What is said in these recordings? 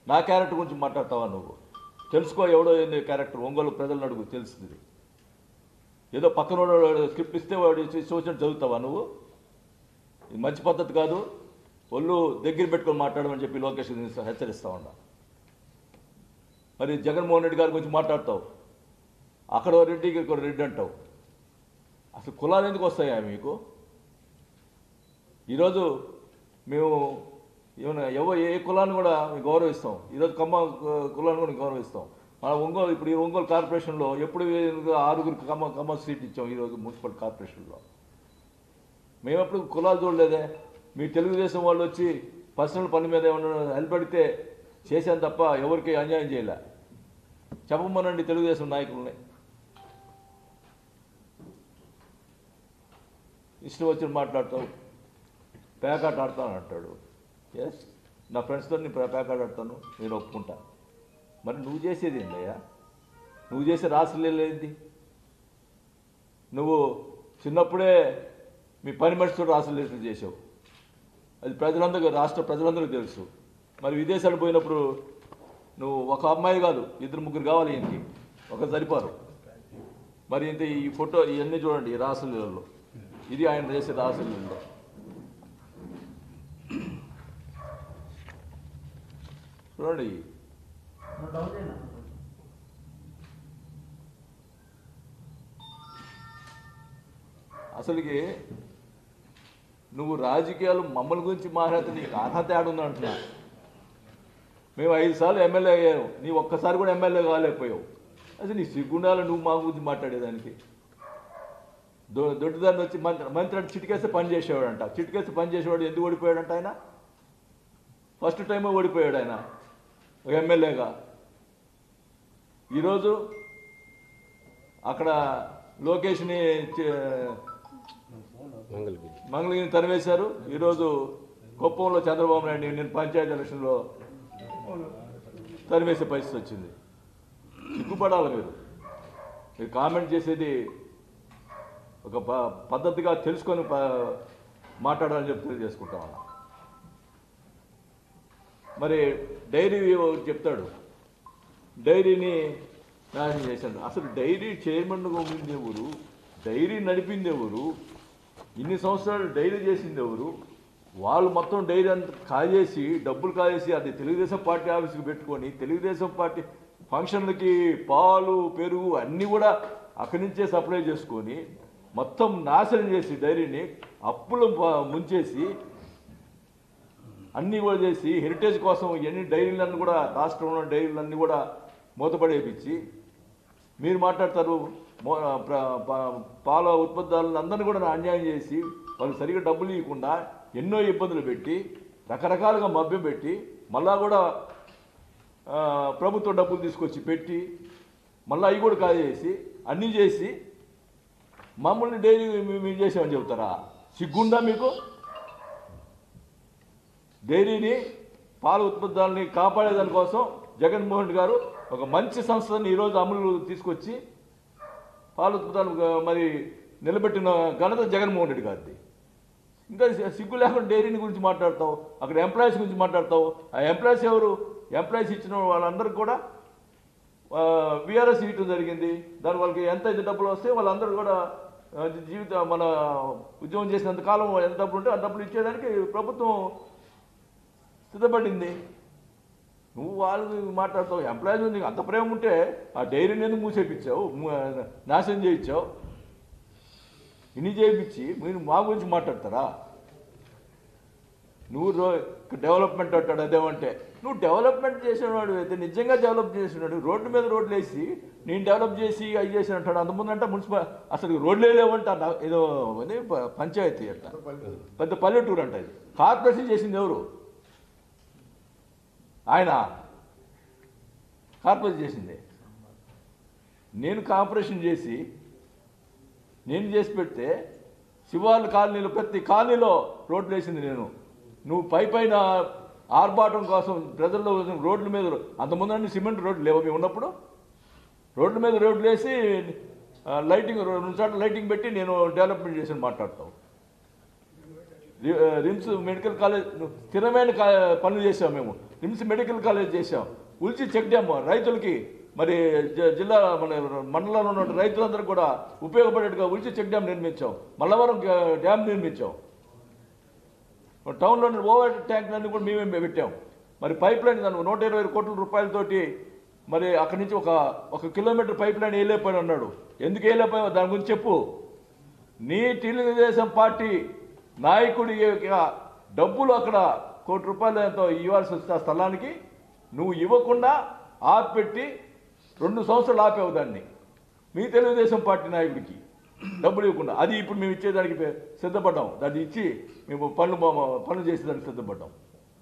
నా క్యారెక్టర్ గురించి మాట్లాడతావా నువ్వు తెలుసుకో ఎవడో ఏంది క్యారెక్టర్ ఒంగోలు ప్రజలను అడుగు తెలుస్తుంది ఏదో పక్కన వాడు స్క్రిప్ట్ ఇస్తే వాడు సూచన చదువుతావా నువ్వు ఇది మంచి పద్ధతి కాదు ఒళ్ళు దగ్గర పెట్టుకొని మాట్లాడమని చెప్పి లోకేష్ హెచ్చరిస్తా ఉన్నా మరి జగన్మోహన్ రెడ్డి గారి గురించి మాట్లాడతావు అక్కడ ఓ రెడ్డి ఇక్కడ ఓ రెడ్డి అంటావు అసలు కులాలు ఎందుకు వస్తాయా మీకు ఈరోజు మేము ఏమైనా ఎవ ఏ కులాన్ని కూడా మేము గౌరవిస్తాం ఈరోజు కమ్మ కు- కులాన్ని కూడా గౌరవిస్తాం మన ఒంగోలు ఇప్పుడు ఈ ఒంగోలు కార్పొరేషన్లో ఎప్పుడు ఆరుగురికి కమ్మ కమ్మ సీట్ ఇచ్చాం ఈరోజు మున్సిపల్ కార్పొరేషన్లో మేము ఎప్పుడు కులాలు చూడలేదే మీ తెలుగుదేశం వాళ్ళు వచ్చి పర్సనల్ పని మీద ఏమన్నా హెల్ప్ అడిగితే చేశాను తప్ప ఎవరికి అన్యాయం చేయలే చెప్పమనండి తెలుగుదేశం నాయకుల్ని ఇష్టం వచ్చి మాట్లాడతావు పేకాట ఆడతాను అంటాడు ఎస్ నా ఫ్రెండ్స్తో నేను పే- పేకాట ఆడతాను నేను ఒప్పుకుంటా మరి నువ్వు చేసేది ఏందయ్యా నువ్వు చేసే రాసులు ఏంది నువ్వు చిన్నప్పుడే మీ పని మనిషితో రాసులు చేసావు అది ప్రజలందరికీ రాష్ట్ర ప్రజలందరికీ తెలుసు మరి విదేశాలు పోయినప్పుడు నువ్వు ఒక అమ్మాయి కాదు ఇద్దరు ముగ్గురు కావాలి ఇంటికి ఒక సరిపారు మరి ఇంత ఈ ఫోటో ఇవన్నీ చూడండి ఈ రాసులలో ఇది ఆయన చేసే రాసులలో చూడండి అసలుకి నువ్వు రాజకీయాలు మమ్మల్ని గురించి మాట్లాడితే నీకు అర్హత ఏడుంది అంటున్నా మేము ఐదు సార్లు ఎమ్మెల్యే అయ్యాము నీ ఒక్కసారి కూడా ఎమ్మెల్యే కాలేకపోయావు అసలు నీ సిగ్గుండాలి నువ్వు మా గురించి మాట్లాడేదానికి దొ దొడ్డిదాన్ని వచ్చి మంత్రి మంత్రి అంటే చిటికేస్తే పని చేసేవాడంట చిటికేస్తే పని చేసేవాడు ఎందుకు ఓడిపోయాడంట ఆయన ఫస్ట్ టైం ఓడిపోయాడు ఆయన ఒక ఎమ్మెల్యేగా ఈరోజు అక్కడ లోకేష్ని చే- మంగళగిరి మంగళగిరిని తరివేశారు ఈరోజు కుప్పంలో చంద్రబాబు నాయుడు నేను పంచాయతీ ఎలక్షన్లో తరివేసే పరిస్థితి వచ్చింది సిగ్గుపడాలి మీరు మీరు కామెంట్ చేసేది ఒక ప- పద్ధతిగా తెలుసుకొని ప- మాట్లాడాలని చెప్పి తెలియజేసుకుంటాం మరి డైరీ ఒకటి చెప్తాడు డైరీని నాశనం చేశాడు అసలు డైరీ చైర్మన్గా ఉండింది ఎవరు డైరీ నడిపింది ఎవరు ఇన్ని సంవత్సరాలు డైరీ చేసింది ఎవరు వాళ్ళు మొత్తం డైరీ అంతా కాజేసి డబ్బులు కాజేసి అది తెలుగుదేశం పార్టీ ఆఫీస్కి పెట్టుకొని తెలుగుదేశం పార్టీ ఫంక్షన్లకి పాలు పెరుగు అన్నీ కూడా అక్కడి నుంచే సప్లై చేసుకొని మొత్తం నాశనం చేసి డైరీని అప్పులు ప- ముంచేసి అన్నీ కూడా చేసి హెరిటేజ్ కోసం ఎన్ని డైరీలన్నీ కూడా రాష్ట్రంలో డైరీలన్నీ కూడా మూతపడేపించి మీరు మాట్లాడతారు మో- ప్ర- ప- పాల ఉత్పత్తులను అందరినీ కూడా అన్యాయం చేసి వాళ్ళు సరిగ్గా డబ్బులు ఇవ్వకుండా ఎన్నో ఇబ్బందులు పెట్టి రకరకాలుగా మభ్యం పెట్టి మళ్ళా కూడా ఆ, ప్రభుత్వ డబ్బులు తీసుకొచ్చి పెట్టి మళ్ళీ అవి కూడా కాజేసి అన్నీ చేసి మమ్మల్ని డైరీ మేము చేసామని చెబుతారా సిగ్గుందా మీకు డైరీని పాల ఉత్పత్తులని కాపాడేదాని కోసం జగన్మోహన్ రెడ్డి గారు ఒక మంచి సంస్థని ఈరోజు అమలు తీసుకొచ్చి పాల ఉత్పత్తులు మరి నిలబెట్టిన ఘనత జగన్మోహన్ రెడ్డి గారిది ఇంకా సి- సిగ్గు లేకుండా డైరీని గురించి మాట్లాడతావు అక్కడ ఎంప్లాయీస్ గురించి మాట్లాడతావు ఆ ఎంప్లాయీస్ ఎవరు ఎంప్లాయీస్ ఇచ్చిన వాళ్ళందరికీ కూడా విఆర్ఎస్ ఇవ్వటం జరిగింది దాని వాళ్ళకి ఎంత అయితే డబ్బులు వస్తే వాళ్ళందరూ కూడా ఆ, జీవిత మన ఉద్యోగం చేసినంత కాలం ఎంత డబ్బులు ఉంటే ఆ డబ్బులు ఇచ్చేదానికి ప్రభుత్వం సిద్ధపడింది నువ్వు వాళ్ళు మాట్లాడతావు ఎంప్లాయీస్ నీకు అంత ప్రేమ ఉంటే ఆ డైరీని ఎందుకు మూసేపించావు ము- నాశనం చేయించావు ఇన్ని చేయించి మీరు మా గురించి మాట్లాడతారా నువ్వు రో డెవలప్మెంట్ అంటాడు అదేమంటే నువ్వు డెవలప్మెంట్ చేసినవాడు అయితే నిజంగా డెవలప్ చేసినాడు రోడ్డు మీద రోడ్లు వేసి నేను డెవలప్ చేసి అవి చేసి అంటాడు అంతకుముందు అంటే మున్సిపల్ అసలు రోడ్లే లేవంట నా- ఏదో అదే ప- పంచాయతీ అంట పెద్ద పల్లెటూరు అంట ఇది కార్పొరేషన్ చేసింది ఎవరు ఆయన కార్పొరేషన్ చేసింది నేను కార్పొరేషన్ చేసి నేను చేసి పెడితే శివార్ల కాలనీలో ప్రతి కాలనీలో రోడ్లు వేసింది నేను నువ్వు పై పైన ఆర్భాటం కోసం ప్రజల్లో రోడ్ల మీద అంతకుముందు అన్ని సిమెంట్ రోడ్లు లేవు మేము ఉన్నప్పుడు రోడ్ల మీద రోడ్లు వేసి ఆ, లైటింగ్ రెండు చోట్ల లైటింగ్ పెట్టి నేను డెవలప్మెంట్ చేసి మాట్లాడతావు రి- రిమ్స్ మెడికల్ కాలేజ్ స్థిరమైన కా- పనులు చేసాం మేము రిమ్స్ మెడికల్ కాలేజ్ చేసాం ఉల్చి చెక్ డ్యామ్ రైతులకి మరి జ- జిల్లా మన మండలంలో ఉన్న రైతులందరూ కూడా ఉపయోగపడేట్టుగా ఉల్చి చెక్ డ్యామ్ నిర్మించాం మల్లవరం గా- డ్యామ్ నిర్మించాం టౌన్లో ఓవర్ ట్యాంక్ అన్ని కూడా మేమే పెట్టాం మరి పైప్ లైన్ దానికి నూట ఇరవై కోట్ల రూపాయలతోటి మరి అక్కడి నుంచి ఒక ఒక కిలోమీటర్ పైప్ లైన్ వేయలేకపోయాడు అన్నాడు ఎందుకు వేయలేకపోయావు దాని గురించి చెప్పు నీ తెలుగుదేశం పార్టీ నాయకుడి యొక్క డబ్బులు అక్కడ కోటి రూపాయలు ఎంతో ఇవ్వాల్సి వస్తే ఆ స్థలానికి నువ్వు ఇవ్వకుండా ఆపెట్టి రెండు సంవత్సరాలు ఆపావు దాన్ని మీ తెలుగుదేశం పార్టీ నాయకుడికి డబ్బులు ఇవ్వకుండా అది ఇప్పుడు మేము ఇచ్చేదానికి పే- సిద్ధపడ్డాం దాన్ని ఇచ్చి మేము పనులు మా- పనులు చేసేదానికి సిద్ధపడ్డాం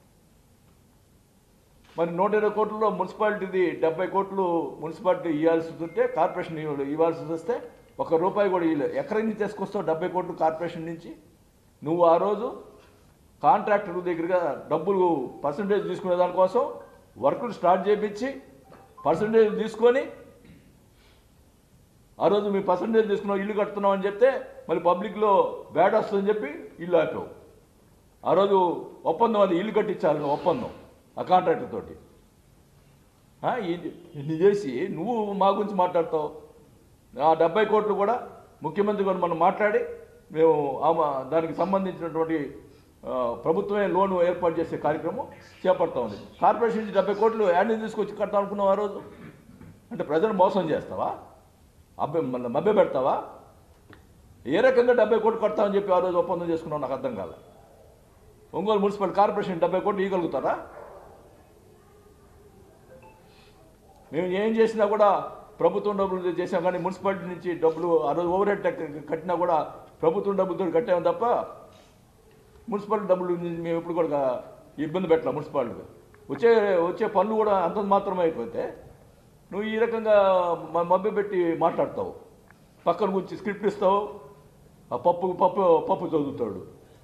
మరి నూట ఇరవై కోట్లలో మున్సిపాలిటీది డెబ్బై కోట్లు మున్సిపాలిటీ ఇవ్వాల్సి ఉంటే కార్పొరేషన్ ఇవ్వ- ఇవ్వాల్సి వస్తే ఒక రూపాయి కూడా ఇవ్వలేదు ఎక్కడి నుంచి తీసుకొస్తావు డెబ్బై కోట్లు కార్పొరేషన్ నుంచి నువ్వు ఆ రోజు కాంట్రాక్టర్ దగ్గరగా డబ్బులు పర్సంటేజ్ తీసుకునే దానికోసం వర్కులు స్టార్ట్ చేయించి పర్సంటేజ్ తీసుకొని ఆ రోజు మీ పర్సంటేజ్ తీసుకున్నావు ఇల్లు కడుతున్నావు అని చెప్తే మళ్ళీ పబ్లిక్లో బ్యాడ్ వస్తుందని చెప్పి ఇల్లు ఆపావు ఆ రోజు ఒప్పందం అది ఇల్లు కట్టించాలి నువ్వు ఒప్పందం ఆ కాంట్రాక్టర్ తోటి ఆ, ఇది- ఇన్ని చేసి నువ్వు మా గురించి మాట్లాడతావు ఆ డెబ్బై కోట్లు కూడా ముఖ్యమంత్రి గారు మనం మాట్లాడి మేము ఆ మా- దానికి సంబంధించినటువంటి ఆ, ప్రభుత్వమే లోన్ ఏర్పాటు చేసే కార్యక్రమం చేపడతా ఉంది కార్పొరేషన్ నుంచి డెబ్బై కోట్లు యాడ్ నుంచి తీసుకొచ్చి కడతాం అనుకున్నావు ఆ రోజు అంటే ప్రజలు మోసం చేస్తావా అబ్బే మన మభ్య పెడతావా ఏ రకంగా డెబ్బై కోట్లు కడతామని చెప్పి ఆ రోజు ఒప్పందం చేసుకున్నావు నాకు అర్థం కాలే ఒంగోలు మున్సిపల్ కార్పొరేషన్ డెబ్బై కోట్లు ఇవ్వగలుగుతారా మేము ఏం చేసినా కూడా ప్రభుత్వం డబ్బులు చేసాం కానీ మున్సిపాలిటీ నుంచి డబ్బులు ఆ రోజు ఓవర్ హెడ్ కట్టినా కూడా ప్రభుత్వం డబ్బులతో కట్టాము తప్ప మున్సిపాలిటీ డబ్బులు మేము ఎప్పుడు కూడా ఇబ్బంది పెట్టాం మున్సిపాలిటీ వచ్చే వచ్చే పనులు కూడా అంత మాత్రమే అయిపోతే నువ్వు ఈ రకంగా మ- మభ్య పెట్టి మాట్లాడతావు పక్కన గురించి స్క్రిప్ట్ ఇస్తావు ఆ పప్పు పప్పు పప్పు చదువుతాడు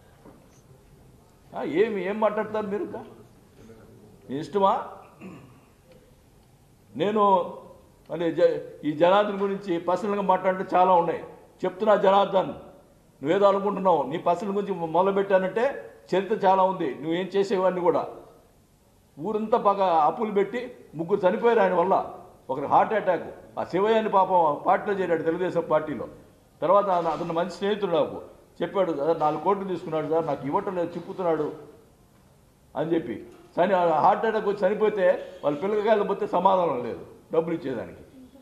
ఆ, ఏమి ఏం మాట్లాడతారు మీరు ఇంకా? మీ ఇష్టమా నేను మరి జ ఈ జనార్దన్ గురించి పర్సనల్గా మాట్లాడితే చాలా ఉన్నాయి చెప్తున్నా జనార్దన్ నువ్వేదో అనుకుంటున్నావు నీ పర్సనల్ గురించి మొదలుపెట్టానంటే చరిత్ర చాలా ఉంది నువ్వేం చేసేవాడిని కూడా ఊరంతా బాగా అప్పులు పెట్టి ముగ్గురు చనిపోయారు ఆయన వల్ల ఒకరు హార్ట్ అటాక్ ఆ శివయ్యని పాపం పార్టీలో చేరాడు తెలుగుదేశం పార్టీలో తర్వాత ఆయన- అతను మంచి స్నేహితుడు నాకు చెప్పాడు సార్ నాలుగు కోట్లు తీసుకున్నాడు సార్ నాకు ఇవ్వటం లేదు చిప్పుతున్నాడు అని చెప్పి కానీ ఆ హార్ట్ అటాక్ వచ్చి చనిపోతే వాళ్ళ పిల్లకాయలు పోతే సమాధానం లేదు డబ్బులు ఇచ్చేదానికి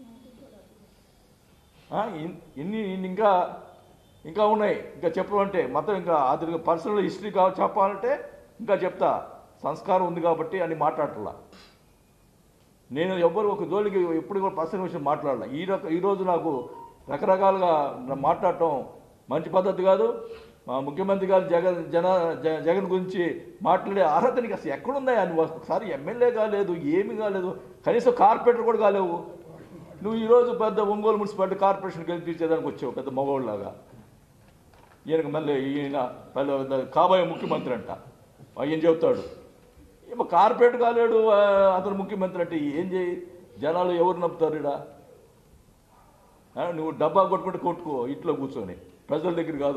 ఆ, ఇన్- ఇన్ని ఇన్ని ఇంకా ఇంకా ఉన్నాయి ఇంకా చెప్పమంటే మొత్తం ఇంకా అది పర్సనల్ హిస్టరీ కావాలి చెప్పాలంటే ఇంకా చెప్తా సంస్కారం ఉంది కాబట్టి అని మాట్లాడట్లా నేను ఎవ్వరు ఒక జోలికి ఎప్పుడు కూడా పర్సనల్ విషయం మాట్లాడాల ఈ రక ఈరోజు నాకు రకరకాలుగా నా మాట్లాడటం మంచి పద్ధతి కాదు మా ముఖ్యమంత్రి గారు జగన్ జన జ- జగన్ గురించి మాట్లాడే అర్హత నీకు అసలు ఎక్కడున్నాయి అని ఒకసారి ఎమ్మెల్యే కాలేదు ఏమి కాలేదు కనీసం కార్పొరేటర్ కూడా కాలేవు నువ్వు ఈరోజు పెద్ద ఒంగోలు మున్సిపాలిటీ కార్పొరేషన్ గెలిపించేదానికి వచ్చావు పెద్ద మగవాళ్ళలాగా ఈయనకు మళ్ళీ ఈయన పెద్ద కాబోయే ముఖ్యమంత్రి అంట ఆయన చెబుతాడు ఏమో కార్పొరేట్ కాలేడు ఆ, అతను ముఖ్యమంత్రి అంటే ఏం చేయి జనాలు ఎవరు నమ్ముతారు ఇడా ఆ, నువ్వు డబ్బా కొట్టుకుంటే కొట్టుకో ఇంట్లో కూర్చొని ప్రజల దగ్గర కాదు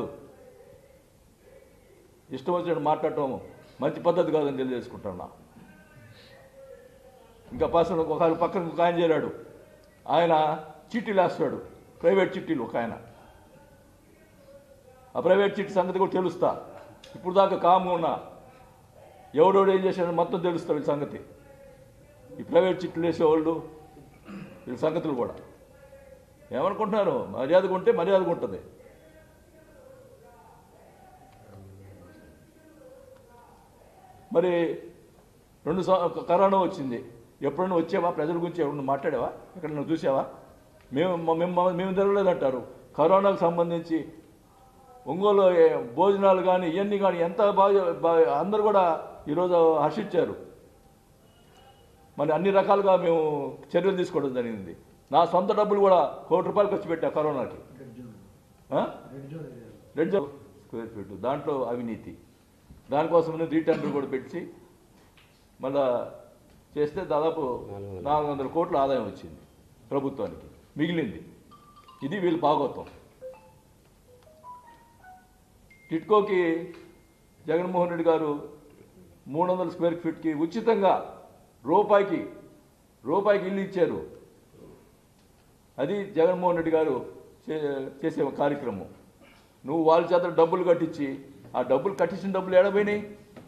ఇష్టం వచ్చినట్టు మాట్లాడటం మంచి పద్ధతి కాదని తెలియజేసుకుంటున్నా ఇంకా పర్సన్ ఒక ఆయన పక్కన ఒక ఆయన చేరాడు ఆయన చిట్టీలు వేస్తాడు ప్రైవేట్ చిట్టీలు ఒక ఆయన ఆ ప్రైవేట్ చిట్టి సంగతి కూడా తెలుస్తా ఇప్పుడు దాకా కామ్గా ఉన్నా ఎవడోడు ఏం చేశాడో మొత్తం తెలుస్తా వీళ్ళ సంగతి ఈ ప్రైవేట్ చిట్లు వేసేవాళ్ళు వీళ్ళ సంగతులు కూడా ఏమనుకుంటున్నారు మర్యాదగా ఉంటే మర్యాదగా ఉంటుంది మరి రెండు సం- కరోనా వచ్చింది ఎప్పుడైనా వచ్చావా ప్రజల గురించి ఎవరైనా మాట్లాడావా ఇక్కడ నువ్వు చూసావా మేము మ- మేము మేము తిరగలేదంటారు కరోనాకు సంబంధించి ఒంగోలు ఏ, భోజనాలు కానీ ఇవన్నీ కానీ ఎంత బాగా బాగా అందరూ కూడా ఈరోజు హర్షించారు మరి అన్ని రకాలుగా మేము చర్యలు తీసుకోవడం జరిగింది నా సొంత డబ్బులు కూడా కోటి రూపాయలు ఖర్చు పెట్టా కరోనాకి ఆ? రెడ్ జోన్ స్క్వేర్ ఫీట్ దాంట్లో అవినీతి దానికోసం రీటర్న్ కూడా పెట్టి మళ్ళా చేస్తే దాదాపు నాలుగు వందల కోట్ల ఆదాయం వచ్చింది ప్రభుత్వానికి మిగిలింది ఇది వీళ్ళు భాగవతం టిట్కోకి జగన్మోహన్ రెడ్డి గారు మూడు వందల స్క్వేర్ ఫీట్కి ఉచితంగా రూపాయికి రూపాయికి ఇల్లు ఇచ్చారు అది జగన్మోహన్ రెడ్డి గారు చే- చేసే ఒక కార్యక్రమం నువ్వు వాళ్ళ చేత డబ్బులు కట్టించి ఆ డబ్బులు కట్టించిన డబ్బులు ఏడపోయినాయి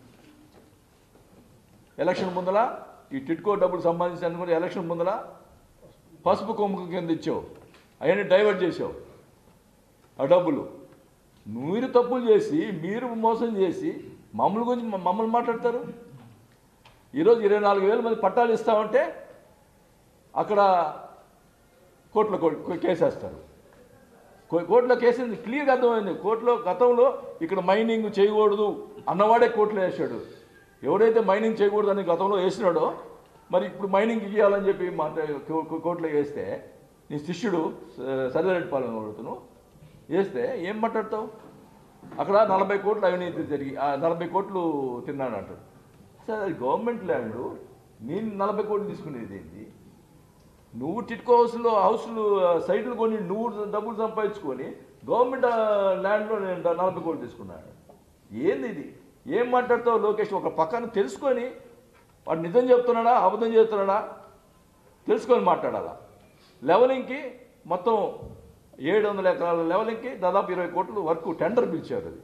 ఎలక్షన్ ముందల ఈ టిట్కో డబ్బులు సంబంధించి అనుకుని ఎలక్షన్ ముందల పసుపు కొమ్ము కింద ఇచ్చావు అవన్నీ డైవర్ట్ చేసావు ఆ డబ్బులు మీరు తప్పులు చేసి మీరు మోసం చేసి మమ్మల్ని గురించి మ- మమ్మల్ని మాట్లాడతారు ఈరోజు ఇరవై నాలుగు వేల మంది పట్టాలు ఇస్తామంటే అక్కడ కోర్టులో కో- కేసేస్తారు కో- కోర్టులో కేసు క్లియర్గా అర్థమైంది కోర్టులో గతంలో ఇక్కడ మైనింగ్ చేయకూడదు అన్నవాడే కోర్టులో వేసాడు ఎవరైతే మైనింగ్ చేయకూడదు అని గతంలో వేసినాడో మరి ఇప్పుడు మైనింగ్ ఇవ్వాలని చెప్పి మాట కో- కో- కోర్టులో వేస్తే నీ శిష్యుడు సర్వేరెడ్డి పాలన కొడుతును వేస్తే ఏం మాట్లాడతావు అక్కడ నలభై కోట్లు అవినీతి జరిగి ఆ నలభై కోట్లు తిన్నాడు అంటాడు సార్ అది గవర్నమెంట్ ల్యాండ్ నేను నలభై కోట్లు తీసుకునేది ఏంటి నువ్వు టిట్కో హౌస్లో హౌస్లు సైట్లు కొని నువ్వు డబ్బులు సంపాదించుకొని గవర్నమెంట్ ఆ, ల్యాండ్లో నేను డ- నలభై కోట్లు తీసుకున్నాను ఏంది ఇది ఏం మాట్లాడతావు లోకేష్ ఒక పక్కన తెలుసుకొని వాడు నిజం చెప్తున్నాడా అబద్ధం చేస్తున్నాడా తెలుసుకొని మాట్లాడాలా లెవలింగ్కి మొత్తం ఏడు వందల ఎకరాల లెవలింగ్కి దాదాపు ఇరవై కోట్లు వర్క్ టెండర్ పిలిచారు అది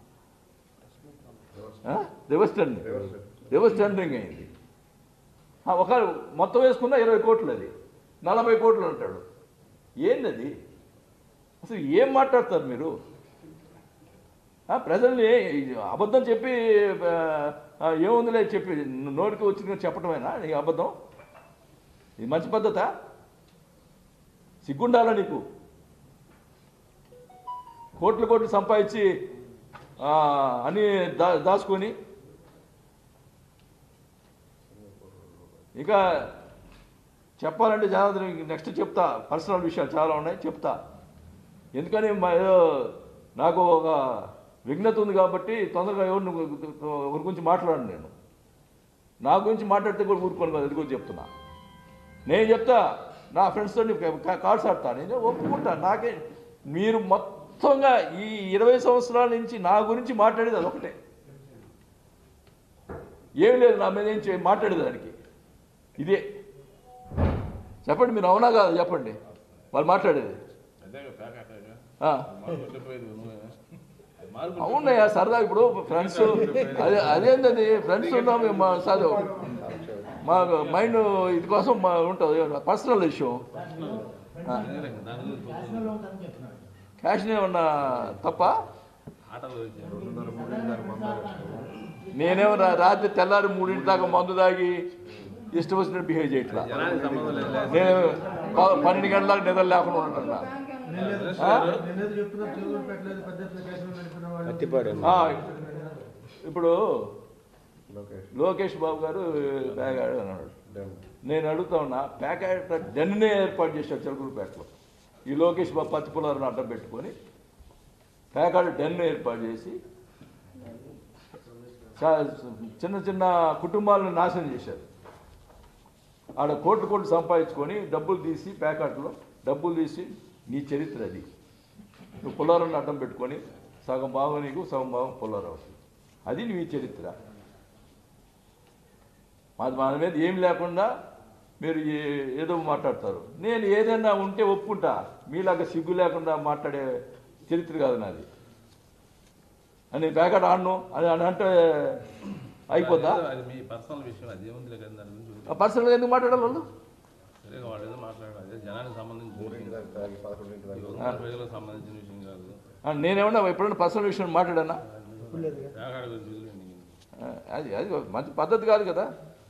రివర్స్ టెండరింగ్ రివర్స్ టెండరింగ్ అయింది ఆ, ఒక మొత్తం వేసుకున్న ఇరవై కోట్లు అది నలభై కోట్లు అంటాడు ఏంది అసలు ఏం మాట్లాడతారు మీరు ఆ, ప్రజల్ని ఇది అబద్ధం చెప్పి ఆ, ఆ, ఏముందిలే చెప్పి నోటికి వచ్చింది చెప్పటమేనా నీ అబద్ధం ఇది మంచి పద్ధత సిగ్గుండాలా నీకు కోట్లు కోట్లు సంపాదించి ఆ, అన్నీ దా దాచుకొని ఇంకా చెప్పాలంటే జనార్దన్ నెక్స్ట్ చెప్తా పర్సనల్ విషయాలు చాలా ఉన్నాయి చెప్తా ఎందుకని మా ఏదో నాకు ఒక విఘ్నత ఉంది కాబట్టి తొందరగా ఎవరిని ఒకరి గురించి మాట్లాడను నేను నా గురించి మాట్లాడితే కూడా ఊరుకోను కదా అది కూడా చెప్తున్నా నేను చెప్తా నా ఫ్రెండ్స్తో కార్డ్స్ ఆడతా నేను ఒప్పుకుంటా నాకే మీరు మొత్తంగా ఈ ఇరవై సంవత్సరాల నుంచి నా గురించి మాట్లాడేది అదొకటే ఏం లేదు నా మీద ఏం చే- మాట్లాడేదానికి ఇదే చెప్పండి మీరు అవునా కాదు చెప్పండి వాళ్ళు మాట్లాడేది అదే ప్యాకెట్ ఆ. మార్పు వెళ్ళిపోయేది నువ్వే. మార్పు అవునయ్యా సరదా ఇప్పుడు ఫ్రెండ్స్ అదే అదేంటది ఫ్రెండ్స్ ఉన్నాం మా చదువు మా మైండ్ ఇది కోసం మా ఉంటుంది పర్సనల్ ఇష్యూ దాని గురించి చూద్దాం. క్యాష్ ఏమన్నా తప్ప ఆటలు వచ్చాయి. నేనేమో రా- రాత్రి తెల్లారి మూడింటి దాకా మందు తాగి ఇష్టం వచ్చినట్టు బిహేవ్ చేయట్లా జనానికి సంబంధం లేదు నేను ప- పన్నెండు గంటల దాకా నిద్ర లేకుండా ఉంటున్నా ఆ? నేనేదో చెప్తున్నా చెవులు పెట్టలేదు పెద్ద ఎత్తున కేసులు నడిపిన వాళ్ళు ఆ, ఇప్పుడు లోకేష్ బాబు గారు బ్యాగ్ ఆడు అన్నాడు నేను అడుగుతా ఉన్నా ప్యాకెట్ డెన్నే ఏర్పాటు చేశాడు చిలకలపేటలో ఈ లోకేష్ బాబు పత్తి పొలాలను అడ్డం పెట్టుకొని ప్యాకెట్ డెన్ ఏర్పాటు చేసి చా- చిన్న చిన్న కుటుంబాలను నాశనం చేశారు ఆడ కోట్లు కోట్లు సంపాదించుకొని డబ్బులు తీసి ప్యాకెట్లో డబ్బులు తీసి నీ చరిత్ర అది నువ్వు పొలాలను అడ్డం పెట్టుకొని సగం భాగం నీకు సగం భాగం పొలారావు అది నీ చరిత్ర మాది మన మీద ఏం లేకుండా మీరు ఏ- ఏదో మాట్లాడతారు నేను ఏదైనా ఉంటే ఒప్పుకుంటా మీలాగా సిగ్గు లేకుండా మాట్లాడే చరిత్ర కాదు నాది అని ప్యాకెట్ ఆడను అని అని అంటే అయిపోద్దా అదేదో అది మీ పర్సనల్ విషయం అది ఏముంది కదా దాని గురించి వదిలేయ్. పర్సనల్గా ఎందుకు మాట్లాడాలి వాళ్ళు సరే వాళ్ళు ఏదో మాట్లాడారు అదే జనానికి సంబంధించిన విషయం. ఈ వందల ప్రజలకు సంబంధించిన విషయం కాదు ఆ, నేనేమన్నా ఎప్పుడైనా పర్సనల్ విషయం మాట్లాడానా ప్యాకెట్ గురించి వదిలేయండి. ఆ, అది అది మంచి పద్ధతి కాదు కదా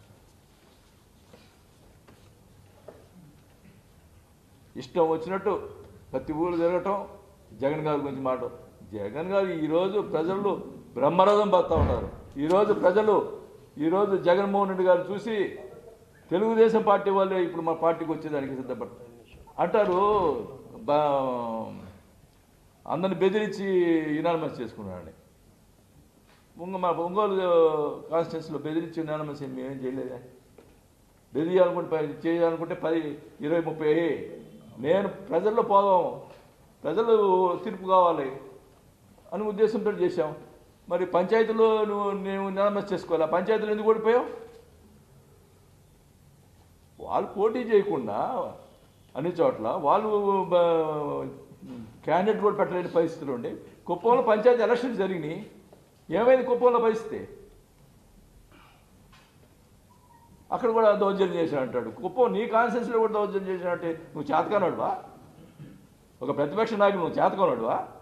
ఇష్టం వచ్చినట్టు ప్రతి ఊరు తిరగటం జగన్ గారి గురించి మాట జగన్ గారు ఈరోజు ప్రజలు బ్రహ్మరథం పడతా ఉన్నారు ఈరోజు ప్రజలు ఈరోజు జగన్మోహన్ రెడ్డి గారు చూసి తెలుగుదేశం పార్టీ వాళ్ళే ఇప్పుడు మా పార్టీకి వచ్చేదానికి సిద్ధపడతారు అంటారు బా అందరిని బెదిరించి ఇనానమస్ చేసుకున్నాడని ఉంగ మా ఒంగోలు కాన్స్టిట్యూన్సీలో బెదిరించి ఇనానమస్ ఏం మేమేం చేయలేదా బెదిరియాలనుకుంటే పది చేయాలనుకుంటే పది ఇరవై ముప్పై అయ్యాయి. నేను ప్రజల్లో పోదాం ప్రజలు తీర్పు కావాలి అని ఉద్దేశంతో చేశాం మరి పంచాయతీలో నువ్వు నువ్వు నిలమస్ చేసుకోవాలి ఆ పంచాయతీలో ఎందుకు ఓడిపోయావు వాళ్ళు పోటీ చేయకుండా అన్ని చోట్ల వాళ్ళు క్యాండిడేట్ కూడా పెట్టలేని పరిస్థితులు ఉండి కుప్పంలో పంచాయతీ ఎలక్షన్ జరిగినాయి ఏమైంది కుప్పంలో పరిస్థితి అక్కడ కూడా దౌర్జన్యం చేసిన అంటాడు కుప్పం నీ కాన్సెన్స్లో కూడా దౌర్జన్యం చేసినట్టే నువ్వు చేతకానోడువా ఒక ప్రతిపక్ష నాయకుడు నువ్వు చేతకానోడువా